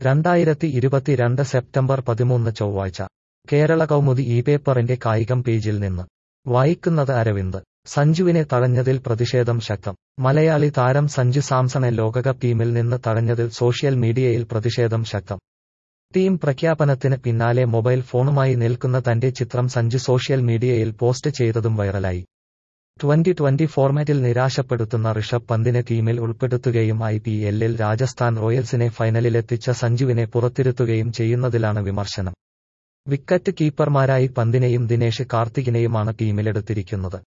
രണ്ടായിരത്തി ഇരുപത്തിരണ്ട് സെപ്റ്റംബർ പതിമൂന്ന് ചൊവ്വാഴ്ച കേരള കൗമുദി ഈ പേപ്പറിന്റെ കായികം പേജിൽ നിന്ന് വായിക്കുന്നത് അരവിന്ദ് സഞ്ജുവിനെ തഴഞ്ഞതിൽ പ്രതിഷേധം ശക്തം മലയാളി താരം സഞ്ജു സാംസണെ ലോകകപ്പ് ടീമിൽ നിന്ന് തഴഞ്ഞതിൽ സോഷ്യൽ മീഡിയയിൽ പ്രതിഷേധം ശക്തം ടീം പ്രഖ്യാപനത്തിന് പിന്നാലെ മൊബൈൽ ഫോണുമായി നിൽക്കുന്ന തന്റെ ചിത്രം സഞ്ജു സോഷ്യൽ മീഡിയയിൽ പോസ്റ്റ് ചെയ്തതും വൈറലായി ട്വന്റി ട്വന്റി ഫോർമാറ്റിൽ നിരാശപ്പെടുത്തുന്ന ഋഷഭ് പന്തിനെ ടീമിൽ ഉൾപ്പെടുത്തുകയും ഐ പി എല്ലിൽ രാജസ്ഥാൻ റോയൽസിനെ ഫൈനലിലെത്തിച്ച സഞ്ജുവിനെ പുറത്തിരുത്തുകയും ചെയ്യുന്നതിലാണ് വിമർശനം വിക്കറ്റ് കീപ്പർമാരായി പന്തിനെയും ദിനേശ് കാർത്തികിനെയുമാണ് ടീമിലെടുത്തിരിക്കുന്നത്